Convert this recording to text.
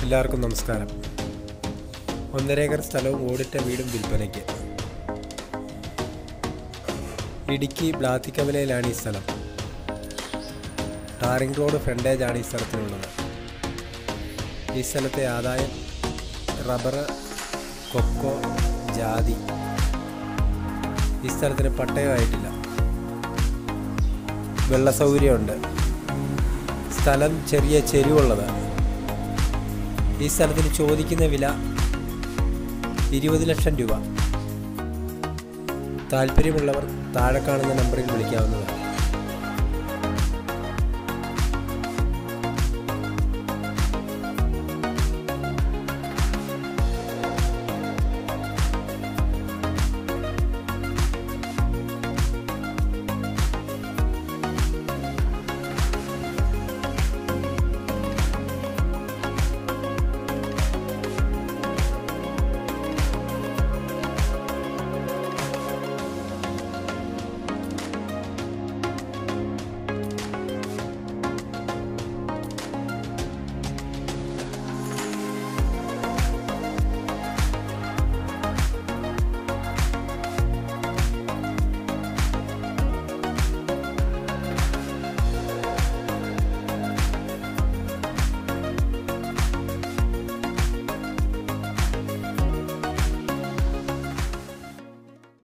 എല്ലാവർക്കും നമസ്കാരം ഒന്നരേക്കർ സ്ഥലവും ഓടിട്ട വീടും വിൽപ്പനയ്ക്ക് ഇടുക്കി ബ്ലാത്തിക്കവലയിലാണ് ഈ സ്ഥലം ടാറിംഗ് റോഡ് ഫ്രണ്ടേജാണ് ഈ സ്ഥലത്തിനുള്ളത് ഈ സ്ഥലത്തെ ആദായം റബ്ബർ കൊക്കോ ജാതി ഈ സ്ഥലത്തിന് പട്ടയമായിട്ടില്ല വെള്ള സൗകര്യമുണ്ട് സ്ഥലം ചെറിയ ചെരിവുള്ളത് ഈ സ്ഥലത്തിന് ചോദിക്കുന്ന വില ഇരുപത് ലക്ഷം രൂപ താല്പര്യമുള്ളവർ താഴെ കാണുന്ന നമ്പറിൽ വിളിക്കാവുന്നതാണ്